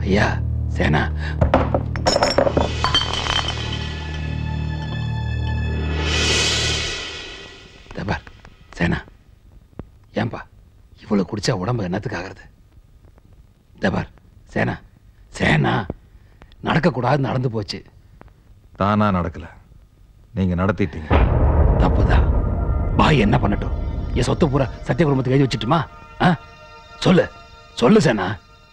ஐயா சேனா இதோ பார் சேனா ஏன்பா இவ்வளவு குடிச்சா உடம்பு என்னத்துக்கு ஆகிறது இதோ பார் சேனா சேனா நடக்கக்கூடாது நடந்து போச்சு தானா நடக்கல நீங்க நடத்திட்டீங்க தப்புதான் பாய் என்ன பண்ணட்டும் என் சொத்து பூரா சத்திய குடும்பத்துக்கு எழுதி வச்சுட்டுமா ஆ சொல்லு சொல்லு சேனா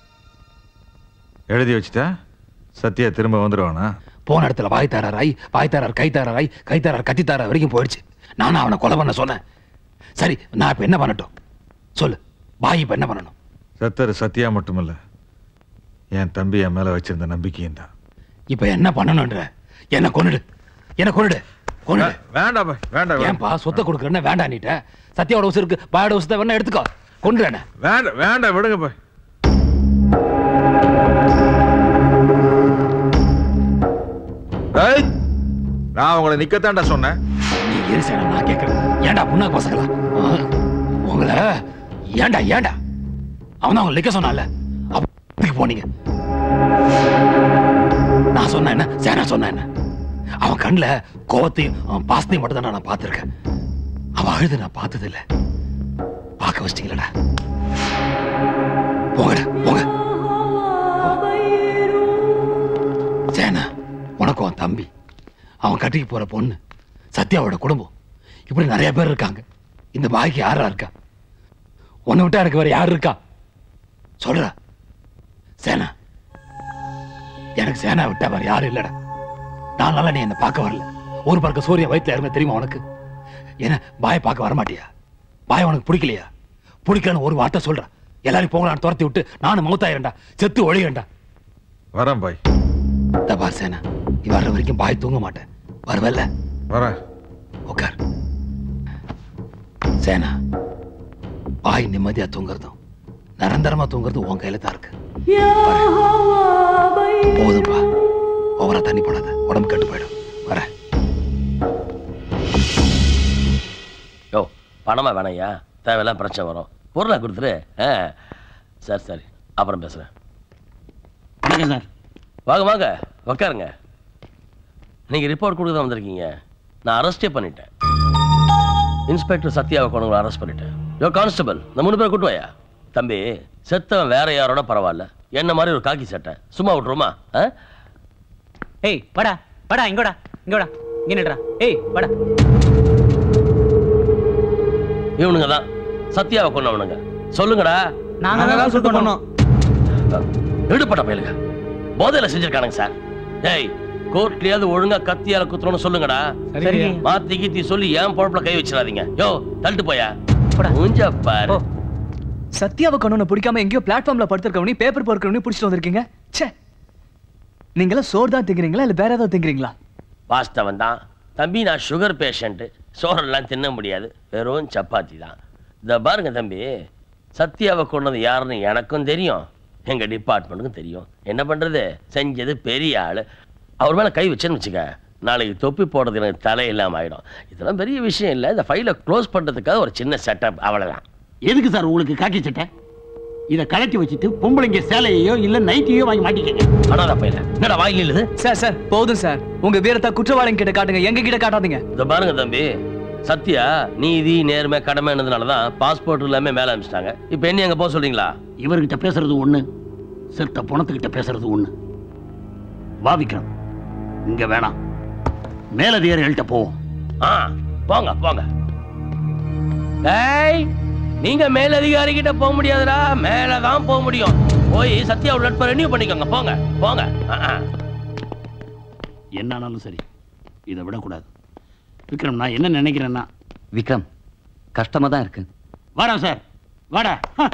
எழுதி வச்சுட்டா சத்யா திரும்ப வந்துடுவானா போன இடத்துல வாய் தாராராய் வாய் தாரார் கை தாராராய் கை தாரார் கத்தி தாரார் வரைக்கும் போயிடுச்சு நானும் அவனை கொலை பண்ண சொன்னேன் சரி நான் இப்ப என்ன பண்ணட்டும் சொல்லு பாய் இப்ப என்ன பண்ணணும் சத்தர் சத்யா மட்டுமல்ல என் தம்பி என் மேல வச்சிருந்த நம்பிக்கையும் தான் இப்ப என்ன பண்ணணும்ன்ற என்ன கொன்னுடு என்ன கொன்னுடு கொன்னுடு வேண்டாம் பாய் வேண்டாம் ஏன்பா சொத்தை கொடுக்குறேன்னு வேண்டாம் நீட்ட சத்யாவோட உசு இருக்கு பாயோட உசத்தை வேணா எடுத்துக்கோ கொண்டுறேன் வேண்டாம் வேண்டாம் விடுங்க பாய் ஏய், நான் உங்களை நிக்கத்தான்டா சொன்னேன் நீ இரு சேனா நான் கேட்கறேன் ஏன்டா புண்ணா பசங்களா ஆ, உங்களை ஏன்டா ஏன்டா அவன் தான் அவங்க லிக்க சொன்னான்ல அப்படி போனீங்க நான் சொன்னேன் என்ன சேனா சொன்னேன் என்ன அவன் கண்ணுல கோவத்தையும் அவன் பாசத்தையும் மட்டும் தான் நான் பார்த்திருக்கேன் அவன் அழுது நான் பார்த்தது இல்ல பார்க்க வச்சிட்டீங்களடா போங்கடா போங்க சேனா உனக்கு அவன் தம்பி அவன் கட்டிக்கு போற பொண்ணு சத்யாவோட குடும்பம் இப்படி நிறைய பேர் இருக்காங்க இந்த பாய்க்கு யாரா இருக்கா உன்னை விட்டா எனக்கு வேற யார் இருக்கா சொல்ற சேனா எனக்கு சேனா விட்டா வேற யாரும் இல்லடா நான் நல்லா நீ என்ன பார்க்க வரல ஒரு பறக்க சூரியன் வயிற்றுல இறங்க தெரியுமா உனக்கு என்ன பாயை பார்க்க வரமாட்டியா பாய் உனக்கு பிடிக்கலையா பிடிக்கலன்னு ஒரு வார்த்தை சொல்ற எல்லாரும் போங்களான்னு துரத்தி விட்டு நானும் மௌத்தாயிரண்டா செத்து ஒழியண்டா வரேன் பாய் தபார் சேனா நீ வர்ற வரைக்கும் பாய் தூங்க மாட்டேன் வருவல்ல வரேன் உட்கார் சேனா பாய் நிம்மதியா தூங்குறதும் நிரந்தரமா தூங்குறதும் உன் கையில தான் இருக்கு வரேன். போதும்பா ஓவரா தண்ணி போடாத உடம்பு கெட்டு போயிடும் வர யோ பணமா வேணாயா தேவையில்லாம் பிரச்சனை வரும் பொருளை கொடுத்துரு ஆ சரி சரி அப்புறம் பேசுகிறேன் வணக்கம் சார் வாங்க வாங்க உட்காருங்க நீங்கள் ரிப்போர்ட் கொடுக்க தான் வந்திருக்கீங்க நான் அரெஸ்டே பண்ணிட்டேன் இன்ஸ்பெக்டர் சத்யாவை கொண்டு அரெஸ்ட் பண்ணிட்டேன் யோ கான்ஸ்டபிள் இந்த மூணு பேர் கூட்டு வாயா தம்பி செத்தவன் வேற யாரோட பரவாயில்ல என்ன மாதிரி ஒரு காக்கி சட்டை சும்மா விட்டுருமா ஆ ஏய் வாடா வாடா இங்கோடா இங்கோடா இங்க நில்றா ஏய் வாடா இவனுங்க தான் சத்யாவை கொண்டவனுங்க சொல்லுங்கடா நாங்க தான் சுட்டு பண்ணோம் ஈடுபட்ட பயலுங்க போதையில செஞ்சிருக்கானுங்க சார் டேய் கோர்ட்லயாவது ஒழுங்கா கத்தியால குத்துறோம்னு சொல்லுங்கடா சரிங்க. மாத்தி கீத்தி சொல்லி ஏன் பொழப்புல கை வச்சிடாதீங்க யோ தள்ளிட்டு போயா போடா. மூஞ்ச பாரு சத்யாவை கண்ணனை பிடிக்காம எங்கேயோ பிளாட்ஃபார்ம்ல படுத்திருக்கவனி பேப்பர் பொறுக்கிறவனி பிடிச்சிட்டு வந்திருக்கீங்க ச்சே நீங்களாம் சோறு தான் திங்கிறீங்களா இல்ல வேற ஏதாவது திங்கிறீங்களா வாஸ்தவன் தான் தம்பி நான் சுகர் பேஷண்ட்டு சோறெல்லாம் தின்ன முடியாது வெறும் சப்பாத்தி தான் இதை பாருங்க தம்பி சத்யாவை கொண்டது யாருன்னு எனக்கும் தெரியும் எங்க டிபார்ட்மெண்ட்டுக்கும் தெரியும் என்ன பண்றது செஞ்சது பெரிய ஆளு அவர் மேல கை வச்சேன்னு வச்சுக்க நாளைக்கு தொப்பி போடுறது எனக்கு தலை இல்லாம ஆயிடும் இதெல்லாம் பெரிய விஷயம் இல்லை இந்த ஃபைலை க்ளோஸ் பண்றதுக்காக ஒரு சின்ன செட்டப் அவ்வளவுதான் எதுக்கு சார் உங்களுக்கு காக்கி சட்டை இதை கழட்டி வச்சுட்டு பொம்பளைங்க சேலையோ இல்ல நைட்டியோ வாங்கி மாட்டிக்கங்க அடாதா பையல என்னடா வாயில் நில்லுது சார் சார் போதும் சார் உங்க வீரத்தை குற்றவாளிங்க கிட்ட காட்டுங்க எங்க கிட்ட காட்டாதீங்க இதை பாருங்க தம்பி சத்யா நீதி நேர்மை கடமைன்றதுனால தான் பாஸ்போர்ட் எல்லாமே மேல அனுப்பிச்சிட்டாங்க இப்போ என்ன எங்க போக சொல்றீங்களா இவர்கிட்ட பேசுறது ஒண்ணு செத்த பணத்துக்கிட்ட பேசுறது ஒண்ணு வா விக்ரம் இங்க வேணாம் மேலதிகாரிகள்கிட்ட போவோம் ஆ போங்க போங்க டேய் நீங்க மேலதிகாரி கிட்ட போக முடியாதுடா மேல தான் போக முடியும் போய் சத்யாவோட நட்பை ரெனியூ பண்ணிக்கோங்க போங்க போங்க ஆ, ஆ. என்னானாலும் சரி இதை விடக்கூடாது விக்ரம் நான் என்ன நினைக்கிறேன்னா விக்ரம் கஷ்டமா தான் இருக்கு வாடா சார் வாடா ஹ.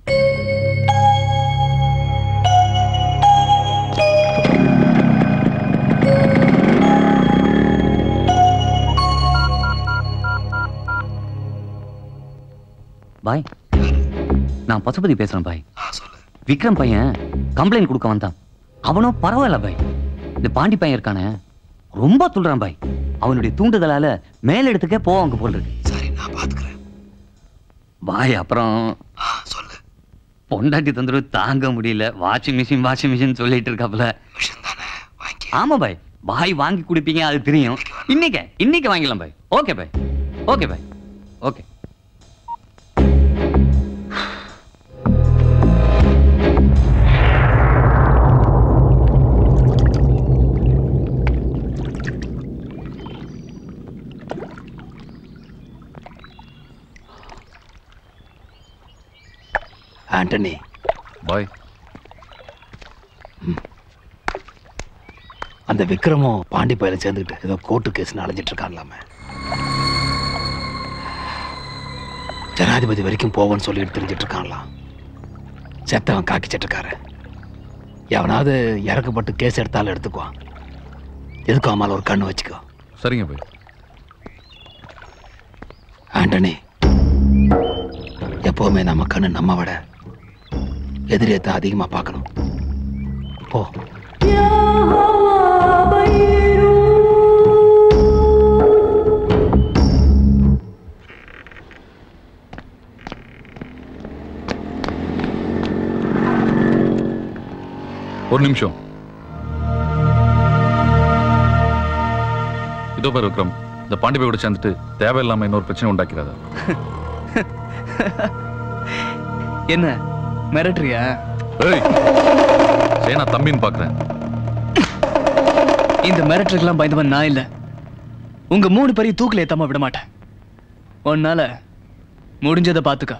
பாய் நான் பசுபதி பேசுறேன் பாய் விக்ரம் பையன் கம்ப்ளைண்ட் கொடுக்க வந்தான் அவனும் பரவாயில்ல பாய் இந்த பாண்டி பையன் இருக்கானே ரொம்ப துள்றான் பாய் அவனுடைய தூண்டுதலால மேலிடத்துக்கே போவாங்க போல் இருக்கு சரி நான் பாத்துக்கிறேன் பாய் அப்புறம் ஆ சொல்லு பொண்டாட்டி தொந்தரவு தாங்க முடியல வாஷிங் மிஷின் வாஷிங் மிஷின் சொல்லிட்டு இருக்காப்புல ஆமா பாய் பாய் வாங்கி குடிப்பீங்க அது தெரியும் இன்னைக்கு இன்னைக்கு வாங்கிடலாம் bye okay bye okay bye okay Antony பாய் அந்த விக்ரமும் பாண்டி பயில சேர்ந்துக்கிட்டு ஏதோ கோர்ட்டு கேஸ் அலைஞ்சிட்டு இருக்கான்லாமே ஜனாதிபதி வரைக்கும் போவோன்னு சொல்லிட்டு தெரிஞ்சிட்டு இருக்கான்லாம் செத்தவன் காக்கி சட்டக்காரன் எவனாவது இறக்கப்பட்டு கேஸ் எடுத்தாலும் எடுத்துக்குவான் எதுக்கும் அம்மால ஒரு கண்ணு வச்சுக்கோ சரிங்க பாய் ஆண்டனி எப்பவுமே நம்ம கண்ணு நம்ம விட எதிரியை தான் அதிகமா பார்க்கணும் போ ஒரு நிமிஷம் இதோ பாரு விக்ரம் இந்த பாண்டிபை கூட சேர்ந்துட்டு தேவையில்லாம இன்னொரு பிரச்சனை உண்டாக்கிறாத என்ன மிரட்டுறியா ஏய் சரி நான் தம்பின்னு பாக்குறேன் இந்த மிரட்டலுக்கெல்லாம் பயந்தவன் நான் இல்ல உங்க மூணு பேரையும் தூக்கில ஏத்தாம விட மாட்டேன் உன்னால முடிஞ்சதை பாத்துக்க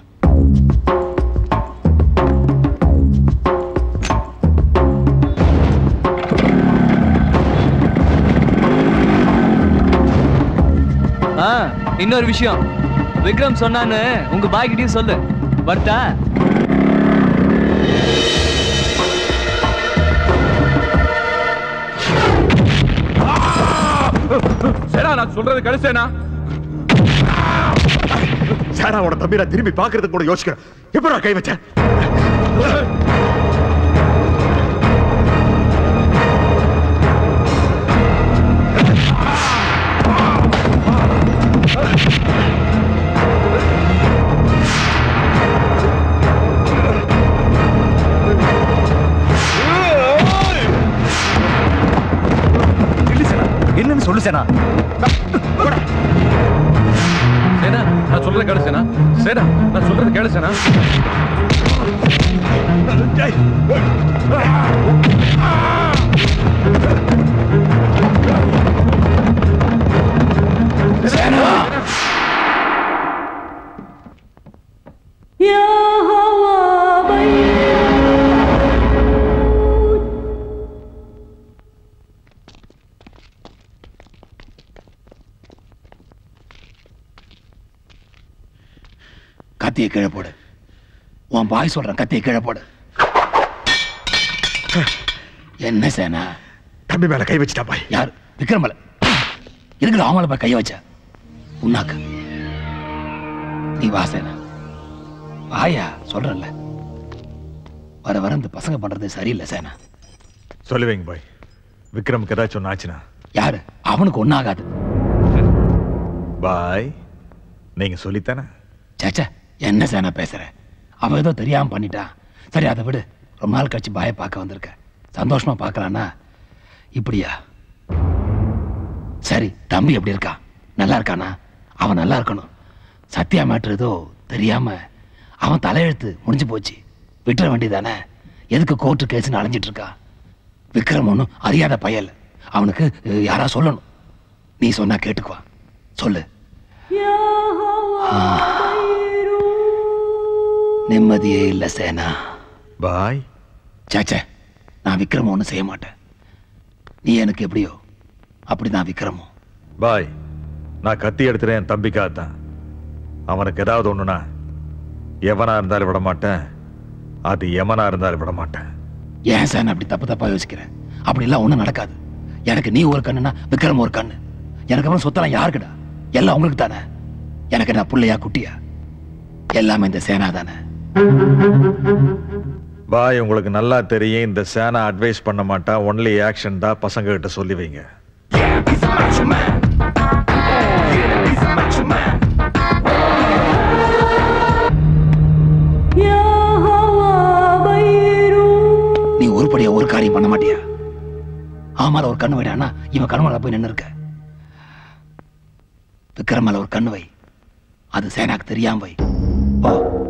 ஆ இன்னொரு விஷயம் விக்ரம் சொன்னான்னு உங்க பாய்கிட்டயும் சொல்லு வரட்டா சேனா நான் சொல்றது கடைசேனா சேனாவோட தம்பி நான் திரும்பி பாக்குறதுக்கு கூட யோசிக்கிறேன் எப்ப நான் கை வச்சேன் என்னன்னு சொல்லு சேனா சேனா நான் சொல்றது கடைசேனா சேனா நான் சொல்றது கேளுசேனா கத்தியை கீழே போடு உன் பாய் சொல்றேன் கத்தியை கீழே போடு என்ன சேனா தம்பி மேல கை வச்சுட்டா பாய் யார் விக்ரமல இருக்கிற அவங்கள போய் கைய வச்ச உன்னாக்க நீ வா சேனா வாயா சொல்றேன்ல வர வர இந்த பசங்க பண்றது சரியில்லை சேனா சொல்லுவீங்க பாய் விக்ரமுக்கு ஏதாச்சும் ஒன்று ஆச்சுன்னா யாரு அவனுக்கு ஒன்னாகாது பாய் நீங்க சொல்லித்தானே சேச்சே என்ன சேனா பேசுற அவன் ஏதோ தெரியாம பண்ணிட்டான் சரி அதை விடு ரொம்ப நாள் கழிச்சு பாய பார்க்க வந்திருக்க சந்தோஷமா பார்க்கலான்னா இப்படியா சரி தம்பி எப்படி இருக்கான் நல்லா இருக்கானா அவன் நல்லா இருக்கணும் சத்யா மேட்ரு ஏதோ தெரியாம அவன் தலையெழுத்து முடிஞ்சு போச்சு விட்டுற வேண்டியதானே எதுக்கு கோர்ட்டு கேஸ்னு அலைஞ்சிட்டு இருக்கா விக்ரம் ஒன்றும் அறியாத பயல் அவனுக்கு அஹ், யாரா சொல்லணும் நீ சொன்னா கேட்டுக்குவான் சொல்லு நிம்மதியே இல்ல சேனா பாய் சேச்சே நான் விக்ரம ஒன்றும் செய்ய மாட்டேன் நீ எனக்கு எப்படியோ அப்படிதான் விக்ரமும் பாய் நான் கத்தி எடுத்துறேன் என் தம்பிக்காக தான் அவனுக்கு ஏதாவது ஒண்ணுனா எவனா இருந்தாலும் விட மாட்டேன் அது எமனா இருந்தாலும் விட மாட்டேன் ஏன் சார் நான் அப்படி தப்பு தப்பா யோசிக்கிறேன் அப்படிலாம் ஒன்றும் நடக்காது எனக்கு நீ ஒரு கண்ணுனா விக்ரம் ஒரு கண்ணு எனக்கு அப்புறம் சொத்தெல்லாம் யாருக்குடா எல்லாம் உங்களுக்கு தானே எனக்கு நான் புள்ளையா குட்டியா எல்லாமே இந்த சேனா தானே பாய் உங்களுக்கு நல்லா தெரியும் இந்த சேனா அட்வைஸ் பண்ண மாட்டா ஒன்லி ஆக்ஷன் தான் பசங்க கிட்ட சொல்லி வைங்க உருப்படியா ஒரு காரியம் பண்ண மாட்டியா ஆமால ஒரு கண்ணு வைடானா இவன் கண்மலை போய் நின்னு இருக்க விக்ரம் மேல ஒரு கண்ணு வை அது சேனாக்கு தெரியாம வை போ